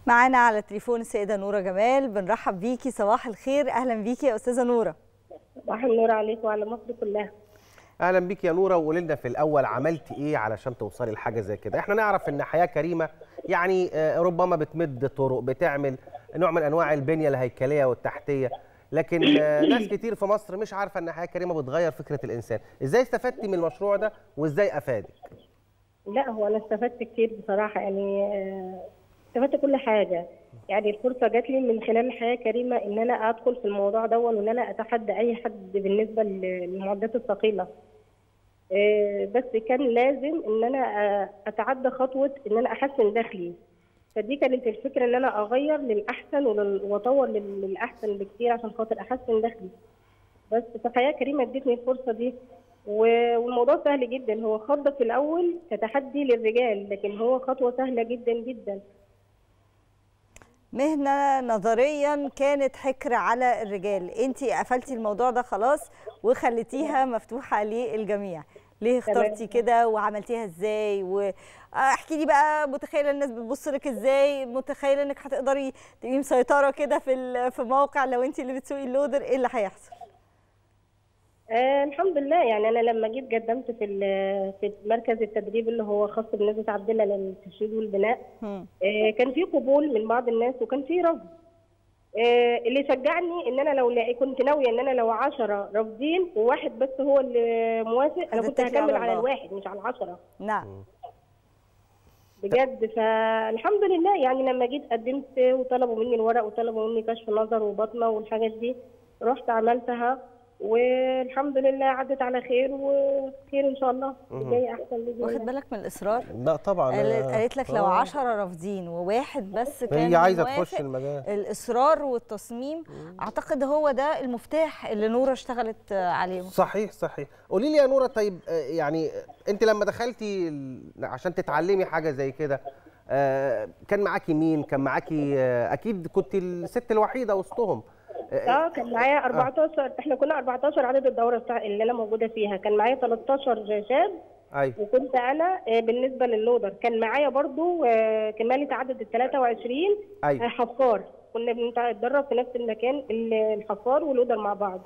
معانا على التليفون السيدة نورة جمال بنرحب بيكي صباح الخير أهلا بيكي يا أستاذة نورة صباح النور عليك وعلى مصر كلها اهلا بيك يا نوره وقولي لنا في الاول عملتي ايه علشان توصلي لحاجه زي كده احنا نعرف ان حياه كريمه يعني آه، ربما بتمد طرق بتعمل نوع من انواع البنيه الهيكليه والتحتيه لكن آه، ناس كتير في مصر مش عارفه ان حياه كريمه بتغير فكره الانسان ازاي استفدتي من المشروع ده وازاي افادك لا هو انا استفدت كتير بصراحه يعني آه، استفدت كل حاجه يعني الفرصه جات لي من خلال الحياه كريمه ان انا ادخل في الموضوع ده وان انا اتحدى اي حد بالنسبه للمعدات الثقيله آه، بس كان لازم ان انا آه، اتعدى خطوه ان انا احسن دخلي فدي كانت الفكره ان انا اغير للاحسن ولل- واطور لل- للاحسن بكتير عشان خاطر احسن دخلي بس فحياه كريمه ادتني الفرصه دي و- والموضوع سهل جدا هو خض في الاول كتحدي للرجال لكن هو خطوه سهله جدا جدا مهنة نظريا كانت حكر على الرجال انت قفلتي الموضوع ده خلاص وخليتيها مفتوحة للجميع ليه اخترتي كده وعملتيها ازاي واحكي لي بقى متخيله الناس بتبص لك ازاي متخيله انك هتقدري تبقي مسيطره كده في ال- في موقع لو انت اللي بتسوقي اللودر ايه اللي هيحصل آه الحمد لله يعني انا لما جيت قدمت في ال- في مركز التدريب اللي هو خاص بنزهه عبد الله للتشييد والبناء هم. آه كان في قبول من بعض الناس وكان في رفض آه اللي شجعني ان انا لو لا- كنت ناويه ان انا لو 10 رافضين وواحد بس هو اللي موافق انا كنت هتتكلي على هكمل على الله. الواحد مش على العشرة نعم بجد فالحمد لله يعني لما جيت قدمت وطلبوا مني الورق وطلبوا مني كشف نظر وبطنه والحاجات دي رحت عملتها والحمد لله عدت على خير وخير ان شاء الله جاي احسن باذن واخد الله بالك من الاصرار لا طبعا قالت, آه، قالت لك لو آه. 10 رافضين وواحد بس كان هي عايزه موافق، تخش المجال الاصرار والتصميم اعتقد هو ده المفتاح اللي نوره اشتغلت عليه صحيح صحيح قولي لي يا نوره طيب آه، يعني آه، انت لما دخلتي ال- عشان تتعلمي حاجه زي كده آه، كان معاكي مين كان معاكي آه، اكيد كنت الست الوحيده وسطهم آه، اه كان معايا 14 احنا كنا 14 عدد الدوره بتاع اللي انا موجوده فيها كان معايا 13 شاب ايوه وكنت انا آه، بالنسبه للودر كان معايا برضو آه، كمالة عدد ال 23 آه، ايوه حفار كنا بنتدرب في نفس المكان ال- الحفار والودر مع بعض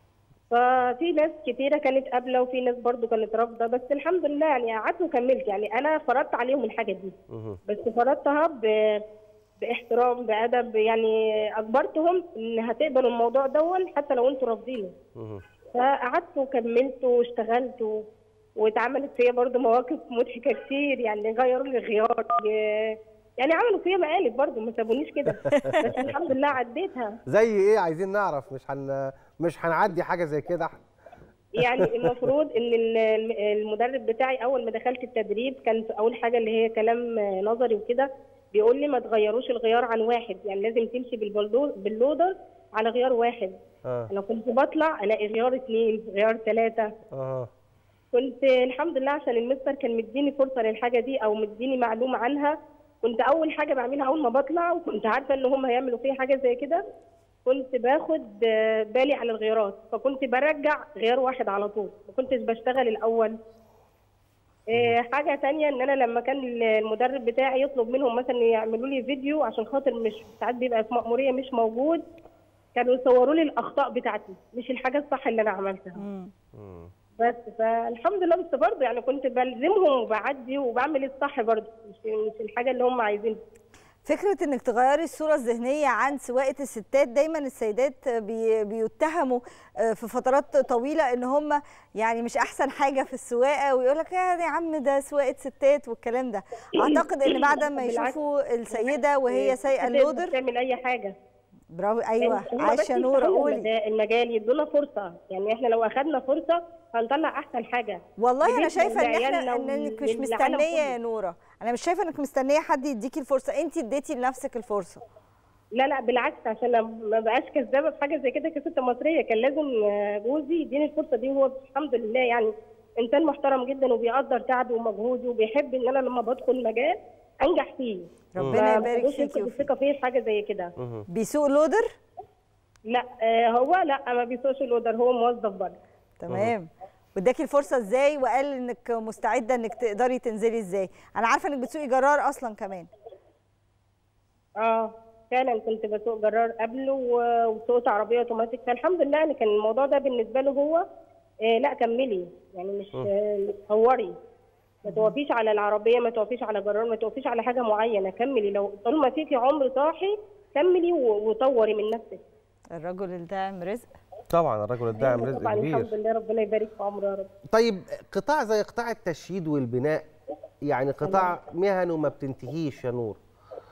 ففي ناس كتيره كانت قابله وفي ناس برضو كانت رافضه بس الحمد لله يعني قعدت وكملت يعني انا فرضت عليهم الحاجه دي مهم. بس فرضتها ب... باحترام بادب يعني اجبرتهم ان هتقبلوا الموضوع دون حتى لو انتوا رافضينه مهم. فقعدت وكملت واشتغلت و... واتعملت فيا برضو مواقف مضحكه كتير يعني غيروا لي غيار ي- يعني عملوا فيا مقالب برضو ما سابونيش كده بس الحمد لله عديتها زي ايه عايزين نعرف مش هن مش هنعدي حاجه زي كده يعني المفروض ان ال- الم- المدرب بتاعي اول ما دخلت التدريب كان في اول حاجه اللي هي كلام نظري وكده بيقول لي ما تغيروش الغيار عن واحد يعني لازم تمشي بالبلدو- باللودر على غيار واحد اه انا كنت بطلع الاقي غيار اثنين غيار ثلاثه اه كنت الحمد لله عشان المستر كان مديني فرصه للحاجه دي او مديني معلومه عنها كنت اول حاجه بعملها اول ما بطلع وكنت عارفه ان هم هيعملوا فيا حاجه زي كده كنت باخد آه، بالي على الغيارات فكنت برجع غيار واحد على طول ما كنتش بشتغل الاول آه، حاجه تانية ان انا لما كان المدرب بتاعي يطلب منهم مثلا يعملوا لي فيديو عشان خاطر مش ساعات بيبقى في مأمورية مش موجود كانوا يصوروا لي الاخطاء بتاعتي مش الحاجه الصح اللي انا عملتها مم. مم. بس فالحمد لله بس برضه يعني كنت بلزمهم وبعدي وبعمل الصح برضه مش مش الحاجه اللي هم عايزينها فكرة انك تغيري الصورة الذهنية عن سواقة الستات دايما السيدات بي بيتهموا آه، في فترات طويلة ان هم يعني مش احسن حاجة في السواقة ويقول لك يا يا عم ده سواقة ستات والكلام ده اعتقد ان بعد ما بالعكس. يشوفوا السيدة وهي سايقة الستات اللودر بتعمل اي حاجه برافو ايوه يعني هم بس عايشة نورة يفتحوا قولي المجال- المجال يدونا فرصه يعني احنا لو اخذنا فرصه هنطلع احسن حاجه والله انا بنسبة شايفه ان احنا لعيالنا انك مش وللعالم مستنيه كله. يا نوره انا مش شايفه انك مستنيه حد يديكي الفرصه انت اديتي لنفسك الفرصه لا لا بالعكس عشان أنا ما بقاش كذابه في حاجه زي كده كست مصريه كان لازم آه، جوزي يديني الفرصه دي وهو الحمد لله يعني انسان محترم جدا وبيقدر تعبي ومجهودي وبيحب ان انا لما بدخل مجال انجح فيه ربنا ما يبارك بقدرش فيكي يفقد وفيك الثقه فيه في حاجه زي كده مهم. بيسوق لودر لا آه، هو لا ما بيسوقش الاوردر هو موظف برضه تمام واداكي الفرصه ازاي وقال انك مستعده انك تقدري تنزلي ازاي انا عارفه انك بتسوقي جرار اصلا كمان اه فعلا كنت بسوق جرار قبله و- وسوقت عربيه اوتوماتيك فالحمد لله يعني كان الموضوع ده بالنسبه له هو آه لا كملي يعني مش آه صوري ما توقفيش على العربيه ما توقفيش على جرار ما توقفيش على حاجه معينه كملي لو طول ما فيكي عمر صاحي كملي و- وطوري من نفسك الرجل الداعم رزق طبعا الرجل الداعم أيوة رزق طبعا الحمد كبير لله ربنا يبارك في عمره يا رب طيب قطاع زي قطاع التشييد والبناء يعني قطاع مهن وما بتنتهيش يا نور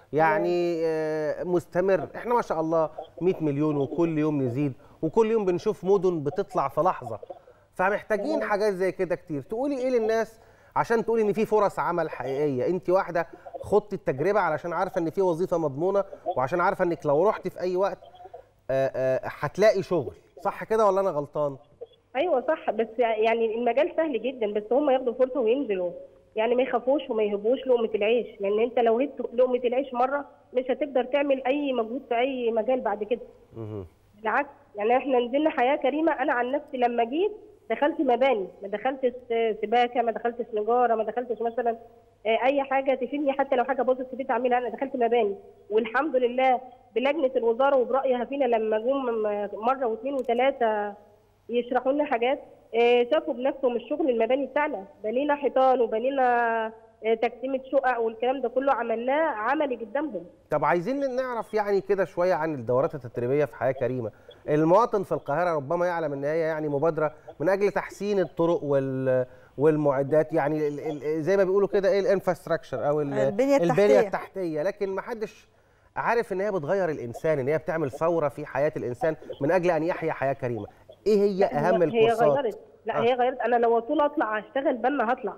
يعني آه، مستمر احنا ما شاء الله 100 مليون وكل يوم نزيد وكل يوم بنشوف مدن بتطلع في لحظه فمحتاجين حاجات زي كده كتير تقولي ايه للناس عشان تقولي ان في فرص عمل حقيقيه انت واحده خضتي التجربه علشان عارفه ان في وظيفه مضمونه وعشان عارفه انك لو رحتي في اي وقت آه، آه، هتلاقي شغل صح كده ولا انا غلطان ايوه صح بس يعني المجال سهل جدا بس هم ياخدوا فرصه وينزلوا يعني ما يخافوش وما يهبوش لقمه العيش لان انت لو هبت لقمه العيش مره مش هتقدر تعمل اي مجهود في اي مجال بعد كده مهم. بالعكس يعني احنا نزلنا حياه كريمه انا عن نفسي لما جيت دخلت مباني ما دخلتش سباكه ما دخلتش نجاره ما دخلتش مثلا آه، اي حاجه تفيدني حتى لو حاجه باظت في البيت اعملها انا دخلت مباني والحمد لله بلجنه الوزاره وبرايها فينا لما جم مره واثنين وثلاثه يشرحوا لنا حاجات آه، شافوا بنفسهم الشغل المباني بتاعنا بنينا حيطان وبنينا آه، تقسيمه شقق والكلام ده كله عملناه عملي قدامهم طب عايزين نعرف يعني كده شويه عن الدورات التدريبيه في حياه كريمه المواطن في القاهره ربما يعلم ان هي يعني مبادره من اجل تحسين الطرق وال والمعدات يعني ال- ال- زي ما بيقولوا كده ايه الانفراستراكشر او ال- البنية البنيه التحتية. التحتيه لكن ما حدش عارف ان هي بتغير الانسان ان هي بتعمل ثوره في حياه الانسان من اجل ان يحيا حياه كريمه ايه هي اهم هي الكورسات غيرت لا آه. هي غيرت انا لو طول اطلع اشتغل بنا هطلع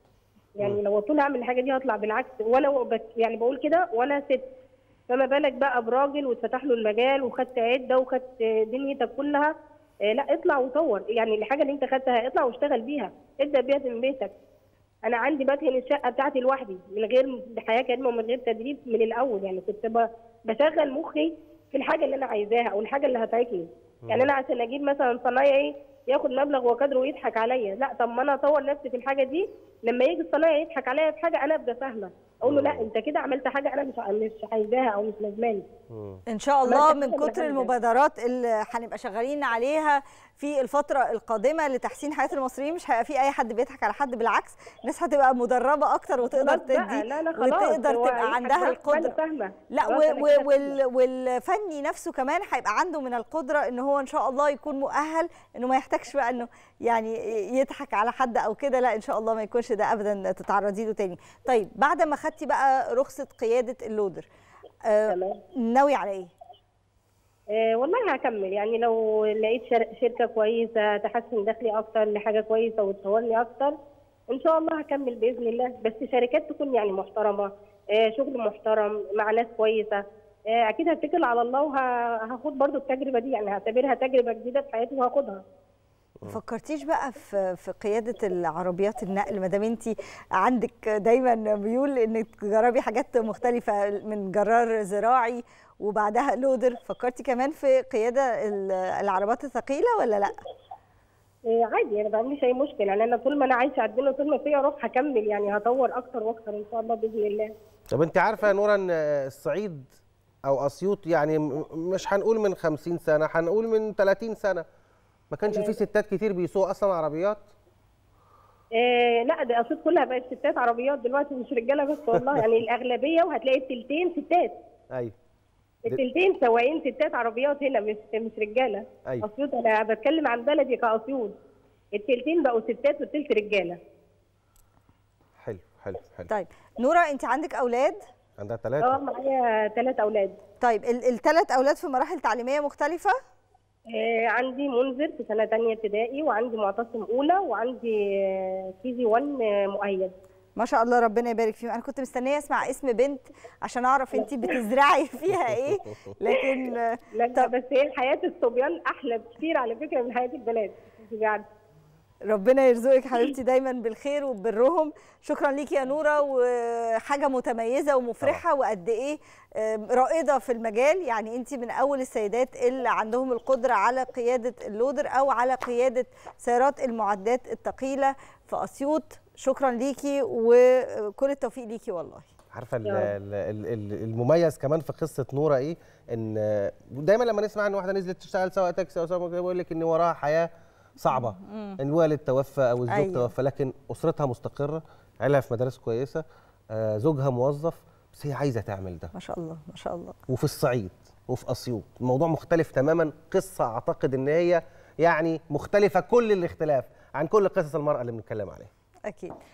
يعني لو طول اعمل الحاجه دي هطلع بالعكس ولا بس يعني بقول كده ولا ست فما بالك بقى براجل واتفتح له المجال وخدت عده وخدت دنيتك كلها آه، لا اطلع وطور يعني الحاجه اللي انت خدتها اطلع واشتغل بيها ابدا بيها من بيتك انا عندي بدهن الشقه بتاعتي لوحدي من غير حياه كريمه ومن غير تدريب من الاول يعني كنت ب- بشغل مخي في الحاجه اللي انا عايزاها او الحاجه اللي هتعجبني يعني انا عشان اجيب مثلا صنايعي ياخد مبلغ وقدره ويضحك عليا لا طب ما انا اطور نفسي في الحاجه دي لما يجي الصنايعي يضحك عليا في حاجه انا ابقى فاهمه اقول له لا انت كده عملت حاجه انا مش مش عايزاها او مش لازماني ان شاء ما الله أنت من بتعمل كتر حاجة. المبادرات اللي هنبقى شغالين عليها في الفتره القادمه لتحسين حياه المصريين مش هيبقى في اي حد بيضحك على حد بالعكس الناس هتبقى مدربه اكتر وتقدر خلاص بقى، تدي لا لا خلاص وتقدر هو تبقى يضحك عندها بس وأنا القدره فاهمه لا خلاص و أنا و كده وال والفني نفسه كمان هيبقى عنده من القدره ان هو ان شاء الله يكون مؤهل انه ما يحتاجش بقى انه يعني يضحك على حد او كده لا ان شاء الله ما يكونش ده ابدا تتعرضي له تاني طيب بعد ما خدتي بقى رخصه قياده اللودر آه تمام. ناوي على ايه آه، والله هكمل يعني لو لقيت شر- شركة كويسة تحسن دخلي أكتر لحاجة كويسة وتطورني أكتر إن شاء الله هكمل بإذن الله بس شركات تكون يعني محترمة آه، شغل محترم مع ناس كويسة آه، أكيد هتكل على الله وهاخد برضو التجربة دي يعني هعتبرها تجربة جديدة في حياتي وهاخدها ما فكرتيش بقى في في قياده العربيات النقل ما دام انت عندك دايما ميول انك تجربي حاجات مختلفه من جرار زراعي وبعدها لودر فكرتي كمان في قياده ال- العربات الثقيله ولا لا آه، عادي يعني ما بعملش أي مشكلة يعني أنا طول ما أنا عايشة على الدنيا طول ما فيا روح هكمل يعني هطور أكتر وأكتر إن شاء الله بإذن الله طب انت عارفه يا نورا ان الصعيد او اسيوط يعني م- مش هنقول من 50 سنه هنقول من 30 سنه ما كانش في ستات كتير بيسوقوا اصلا عربيات آه لا ده اصل كلها بقت ستات عربيات دلوقتي مش رجاله بس والله يعني الاغلبيه وهتلاقي التلتين ستات ايوه التلتين سواقين ستات عربيات هنا مش مش رجاله أيوة. اسيوط انا بتكلم عن بلدي كاسيوط التلتين بقوا ستات والتلت رجاله حلو حلو حلو طيب نوره انت عندك اولاد عندها اه ثلاثه معايا ثلاث اولاد طيب الثلاث اولاد في مراحل تعليميه مختلفه آه عندي منذر في سنه ثانيه ابتدائي وعندي معتصم اولى وعندي كي جي 1 مؤيد ما شاء الله ربنا يبارك فيهم انا كنت مستنيه اسمع اسم بنت عشان اعرف انت بتزرعي فيها ايه لكن آه، لا طب بس هي حياه الصبيان احلى بكتير على فكره من حياه البنات تبقي عارفة. ربنا يرزقك حبيبتي دايما بالخير وبرهم شكرا ليكي يا نوره وحاجه متميزه ومفرحه وقد ايه آم، رائده في المجال يعني انت من اول السيدات اللي عندهم القدره على قياده اللودر او على قياده سيارات المعدات الثقيله في اسيوط شكرا ليكي وكل التوفيق ليكي والله عارفه ال- يا ال- ال- ال- المميز كمان في قصه نوره ايه ان دايما لما نسمع ان واحده نزلت تشتغل سواء تاكسي او سواء بيقول لك ان وراها حياه صعبه الوالد توفى او الزوج أيوة. أيوه. توفى لكن اسرتها مستقره عيلها في مدارس كويسه آه، زوجها موظف بس هي عايزه تعمل ده ما شاء الله ما شاء الله وفي الصعيد وفي اسيوط الموضوع مختلف تماما قصه اعتقد ان هي يعني مختلفه كل الاختلاف عن كل قصص المراه اللي بنتكلم عليها اكيد